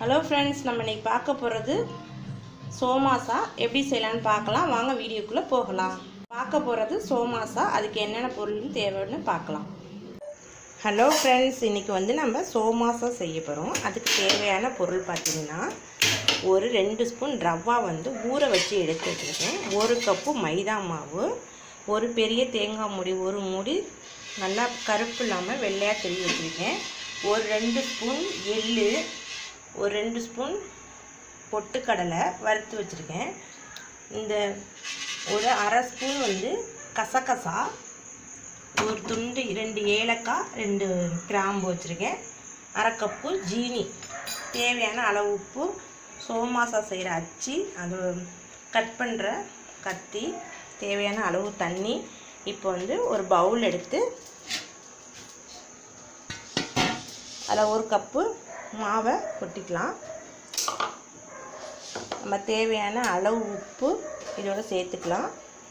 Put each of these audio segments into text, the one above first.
hello friends நம்ம இன்னைக்கு பார்க்க போகிறது சோமாசா எப்படி செய்யலான்னு பார்க்கலாம் வாங்க வீடியோக்குள்ளே போகலாம் பார்க்க போகிறது சோமாசா அதுக்கு என்னென்ன பொருள் தேவைன்னு பார்க்கலாம் ஹலோ ஃப்ரெண்ட்ஸ் இன்றைக்கி வந்து நம்ம சோமாசா செய்ய போகிறோம் அதுக்கு தேவையான பொருள் பார்த்திங்கன்னா ஒரு ரெண்டு ஸ்பூன் ரவா வந்து ஊற வச்சு எடுத்து வச்சுருக்கேன் ஒரு கப்பு மைதா மாவு ஒரு பெரிய தேங்காய் மூடி ஒரு மூடி நல்லா கருப்பு இல்லாமல் வெள்ளையாக திருவி வச்சுருக்கேன் ஒரு ரெண்டு ஸ்பூன் எள்ளு ஒரு ரெண்டு ஸ்பூன் பொட்டுக்கடலை வறுத்து வச்சுருக்கேன் இந்த ஒரு அரை ஸ்பூன் வந்து கசகசா ஒரு துண்டு ரெண்டு ஏலக்காய் ரெண்டு கிராம்பு வச்சுருக்கேன் அரை கப்பு ஜீனி தேவையான அளவு உப்பு சோமாசா செய்கிற அச்சு அது கட் பண்ணுற கத்தி தேவையான அளவு தண்ணி இப்போ வந்து ஒரு பவுல் எடுத்து அதில் ஒரு கப்பு மாவை கொட்டிக்கலாம் நம்ம தேவையான அளவு உப்பு இதோட சேர்த்துக்கலாம்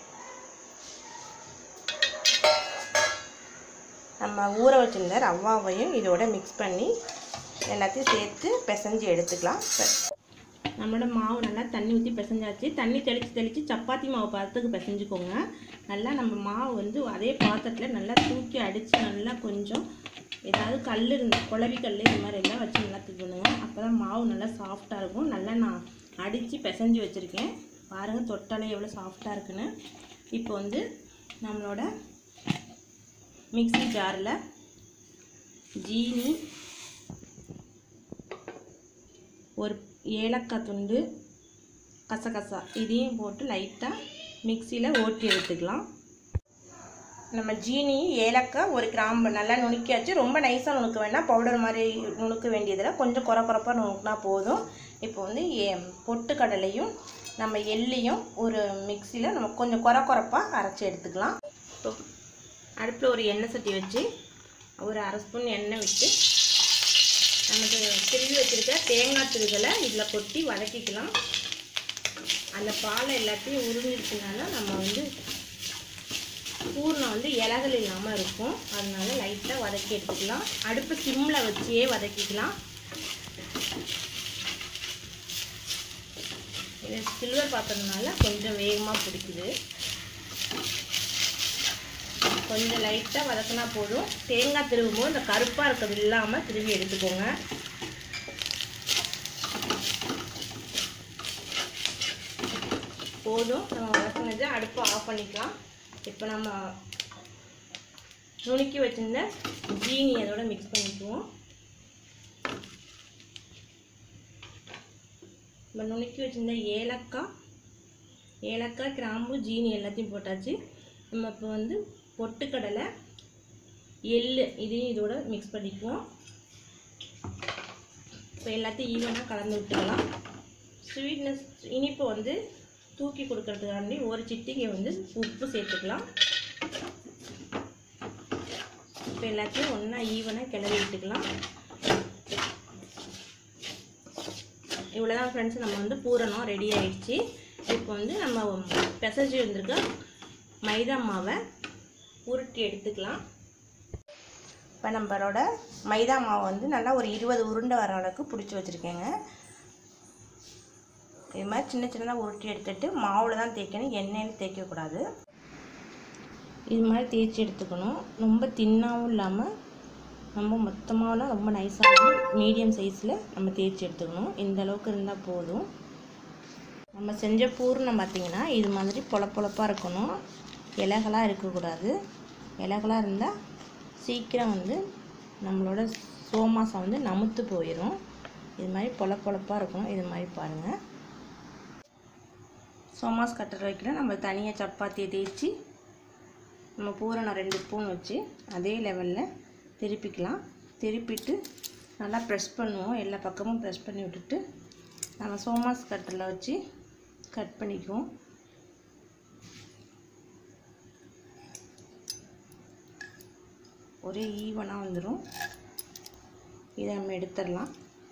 நம்ம ஊற வச்சுருந்த ரவாவையும் இதோட மிக்ஸ் பண்ணி எல்லாத்தையும் சேர்த்து பிசைஞ்சு எடுத்துக்கலாம் நம்மளோட மாவு நல்லா தண்ணி ஊற்றி பிசைஞ்சாச்சு தண்ணி தெளித்து தெளித்து சப்பாத்தி மாவு பதத்துக்கு பிசைஞ்சுக்கோங்க நல்லா நம்ம மாவு வந்து அதே பாத்திரத்தில் நல்லா தூக்கி அடித்து நல்லா கொஞ்சம் ஏதாவது கல் இருந்து குழவி கல் இந்த மாதிரி எல்லாம் வச்சு நல்லா தூக்கணுங்க அப்போ தான் மாவு நல்லா சாஃப்டாக இருக்கும் நல்லா நான் அடித்து பிசைஞ்சு வச்சுருக்கேன் பாருங்கள் தொட்டாலே எவ்வளோ சாஃப்டாக இருக்குன்னு இப்போ வந்து நம்மளோட மிக்ஸி ஜாரில் ஜீனி ஒரு ஏலக்காய் துண்டு கசகசா இதையும் போட்டு லைட்டாக மிக்சியில் ஓட்டி எடுத்துக்கலாம் நம்ம ஜீனி ஏலக்காய் ஒரு கிராம்பு நல்லா நுணுக்கியாச்சு ரொம்ப நைஸாக நுணுக்க வேண்டாம் பவுடர் மாதிரி நுணுக்க வேண்டியதில் கொஞ்சம் குறை குறைப்பாக நுணுக்கினா போதும் இப்போ வந்து ஏ பொட்டுக்கடலையும் நம்ம எள்ளையும் ஒரு மிக்சியில் நம்ம கொஞ்சம் குறை குறைப்பாக அரைச்சி எடுத்துக்கலாம் இப்போ அடுப்பில் ஒரு எண்ணெய் சட்டி வச்சு ஒரு அரை ஸ்பூன் எண்ணெய் விட்டு நமக்கு திருவி வச்சுருக்க தேங்காய் திருகலை இதில் கொட்டி வதக்கிக்கலாம் அந்த பாலை எல்லாத்தையும் உறிஞ்சிருச்சுனால நம்ம வந்து பூர்ணம் வந்து இலகல் இல்லாமல் இருக்கும் அதனால லைட்டாக வதக்கி எடுத்துக்கலாம் அடுப்பு சிம்மில் வச்சே வதக்கிக்கலாம் இது சில்வர் பாத்திரம்னால கொஞ்சம் வேகமாக பிடிக்குது கொஞ்சம் லைட்டாக வதக்கினா போதும் தேங்காய் திருவும்போது இந்த கருப்பாக இருக்கிறது இல்லாமல் திருவி எடுத்துக்கோங்க போதும் நம்ம வதக்கினது அடுப்பை ஆஃப் பண்ணிக்கலாம் இப்போ நம்ம நுணுக்கி வச்சிருந்த ஜீனி அதோட மிக்ஸ் பண்ணிக்குவோம் நம்ம நுணுக்கி வச்சிருந்த ஏலக்காய் ஏலக்காய் கிராம்பு ஜீனி எல்லாத்தையும் போட்டாச்சு நம்ம இப்போ வந்து பொட்டுக்கடலை எள் இதையும் இதோட மிக்ஸ் பண்ணிக்குவோம் இப்போ எல்லாத்தையும் ஈவனாக கலந்து விட்டுக்கலாம் ஸ்வீட்னஸ் இனிப்பு வந்து தூக்கி கொடுக்கறதுக்காண்டி ஒரு சிட்டிகை வந்து உப்பு சேர்த்துக்கலாம் இப்போ எல்லாத்தையும் ஒன்றா ஈவனாக கிளறி விட்டுக்கலாம் இவ்வளோதான் ஃப்ரெண்ட்ஸ் நம்ம வந்து பூரணம் ரெடி ஆயிடுச்சு இப்போ வந்து நம்ம பிசைஞ்சு வந்திருக்க மைதா மாவை உருட்டி எடுத்துக்கலாம் இப்போ நம்மளோட மைதா மாவு வந்து நல்லா ஒரு இருபது உருண்டை வர அளவுக்கு பிடிச்சி வச்சுருக்கேங்க இது மாதிரி சின்ன சின்னதாக உருட்டி எடுத்துகிட்டு மாவில் தான் தேய்க்கணும் எண்ணெயில் தேய்க்கக்கூடாது இது மாதிரி தேய்ச்சி எடுத்துக்கணும் ரொம்ப தின்னாகவும் இல்லாமல் ரொம்ப மொத்தமாகலாம் ரொம்ப நைஸாகவும் மீடியம் சைஸில் நம்ம தேய்ச்சி எடுத்துக்கணும் இந்த அளவுக்கு இருந்தால் போதும் நம்ம செஞ்ச பூர்ணம் பார்த்திங்கன்னா இது மாதிரி பொல பொழப்பாக இருக்கணும் இலைகளாக இருக்கக்கூடாது இலைகளாக இருந்தால் சீக்கிரம் வந்து நம்மளோட சோமாசம் வந்து நமுத்து போயிடும் இது மாதிரி பொல பொழப்பாக இருக்கணும் இது மாதிரி பாருங்கள் சோமாஸ் கட்டுற வைக்கிற நம்ம தனியாக சப்பாத்தியை தேய்ச்சி நம்ம பூரணம் ரெண்டு ஸ்பூன் வச்சு அதே லெவலில் திருப்பிக்கலாம் திருப்பிட்டு நல்லா ப்ரெஸ் பண்ணுவோம் எல்லா பக்கமும் ப்ரெஸ் பண்ணி விட்டுட்டு நம்ம சோமாஸ் கட்டரில் வச்சு கட் பண்ணிக்குவோம் ஒரே ஈவனாக வந்துடும் இதை நம்ம எடுத்துடலாம்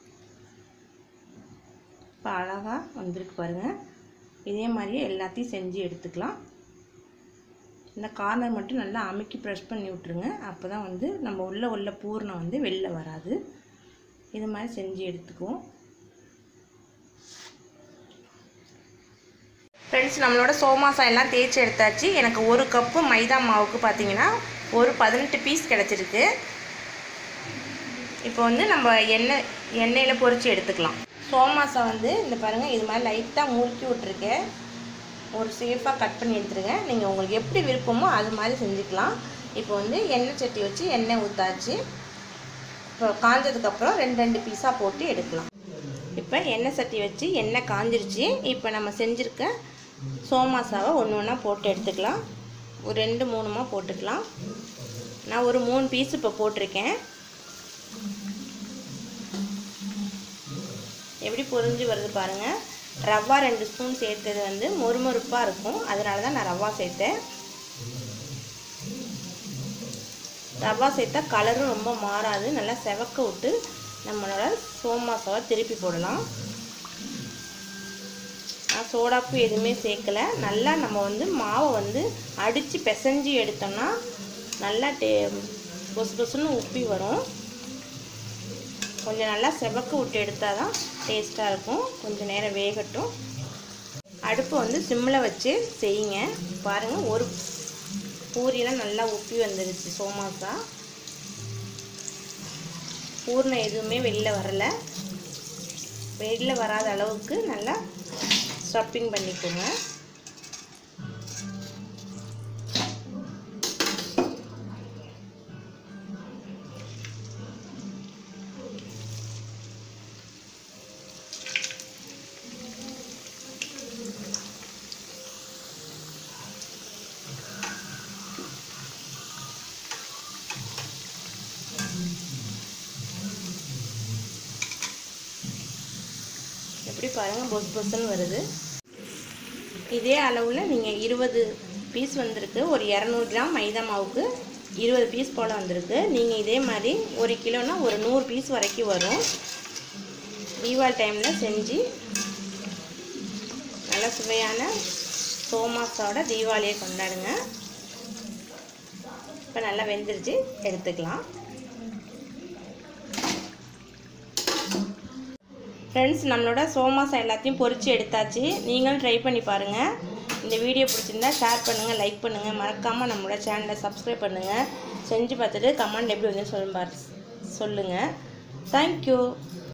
இப்போ அழகாக வந்திருக்கு பாருங்கள் இதே மாதிரியே எல்லாத்தையும் செஞ்சு எடுத்துக்கலாம் இந்த கார்னர் மட்டும் நல்லா அமுக்கி ப்ரெஸ் பண்ணி விட்ருங்க அப்போ தான் வந்து நம்ம உள்ள உள்ள பூர்ணம் வந்து வெளில வராது இது மாதிரி செஞ்சு எடுத்துக்குவோம் ஃப்ரெண்ட்ஸ் நம்மளோட சோமாசா எல்லாம் தேய்ச்சி எடுத்தாச்சு எனக்கு ஒரு கப்பு மைதா மாவுக்கு பார்த்தீங்கன்னா ஒரு பதினெட்டு பீஸ் கிடச்சிருக்கு இப்போ வந்து நம்ம எண்ணெய் எண்ணெயில் பொரித்து எடுத்துக்கலாம் சோமாசா வந்து இந்த பாருங்கள் இது மாதிரி லைட்டாக முறுக்கி விட்ருக்கேன் ஒரு சேஃபாக கட் பண்ணி எடுத்துருங்க நீங்கள் உங்களுக்கு எப்படி விருப்பமோ அது மாதிரி செஞ்சுக்கலாம் இப்போ வந்து எண்ணெய் சட்டி வச்சு எண்ணெய் ஊற்றாச்சு இப்போ காஞ்சதுக்கப்புறம் ரெண்டு ரெண்டு பீஸாக போட்டு எடுக்கலாம் இப்போ எண்ணெய் சட்டி வச்சு எண்ணெய் காஞ்சிருச்சு இப்போ நம்ம செஞ்சுருக்க சோமாசாவை ஒன்று ஒன்றா போட்டு எடுத்துக்கலாம் ஒரு ரெண்டு மூணுமா போட்டுக்கலாம் நான் ஒரு மூணு பீஸ் இப்போ போட்டிருக்கேன் எப்படி பொரிஞ்சு வருது பாருங்கள் ரவா ரெண்டு ஸ்பூன் சேர்த்தது வந்து மொறுமொறுப்பாக இருக்கும் அதனால தான் நான் ரவா சேர்த்தேன் ரவா சேர்த்தா கலரும் ரொம்ப மாறாது நல்லா செவக்க விட்டு நம்மளோட சோமாசாவை திருப்பி போடலாம் நான் சோடாப்பு எதுவுமே சேர்க்கலை நல்லா நம்ம வந்து மாவை வந்து அடித்து பிசைஞ்சு எடுத்தோம்னா நல்லா டே பொசு பொசுன்னு உப்பி வரும் கொஞ்சம் நல்லா செவக்க விட்டு எடுத்தால் தான் டேஸ்ட்டாக இருக்கும் கொஞ்சம் நேரம் வேகட்டும் அடுப்பு வந்து சிம்மில் வச்சு செய்யுங்க பாருங்கள் ஒரு பூரியெல்லாம் நல்லா உப்பி வந்துருச்சு சோமாசா பூர்ணம் எதுவுமே வெளில வரலை வெளில வராத அளவுக்கு நல்லா ஸ்டப்பிங் பண்ணிக்கோங்க எப்படி பாருங்கள் பொஸ் பொஸ்ன்னு வருது இதே அளவில் நீங்கள் இருபது பீஸ் வந்திருக்கு ஒரு இரநூறு கிராம் மைதா மாவுக்கு இருபது பீஸ் போல் வந்திருக்கு நீங்கள் இதே மாதிரி ஒரு கிலோனா ஒரு நூறு பீஸ் வரைக்கும் வரும் தீபாவளி டைமில் செஞ்சு நல்ல சுவையான சோமாஸோட தீபாவளியை கொண்டாடுங்க இப்போ நல்லா வெந்துருச்சு எடுத்துக்கலாம் ஃப்ரெண்ட்ஸ் நம்மளோட சோமாசா எல்லாத்தையும் பொரித்து எடுத்தாச்சு நீங்களும் ட்ரை பண்ணி பாருங்கள் இந்த வீடியோ பிடிச்சிருந்தா ஷேர் பண்ணுங்கள் லைக் பண்ணுங்கள் மறக்காமல் நம்மளோட சேனலை சப்ஸ்கிரைப் பண்ணுங்கள் செஞ்சு பார்த்துட்டு கமெண்ட் எப்படி வந்து சொல்லுங்க சொல்லுங்கள் தேங்க்யூ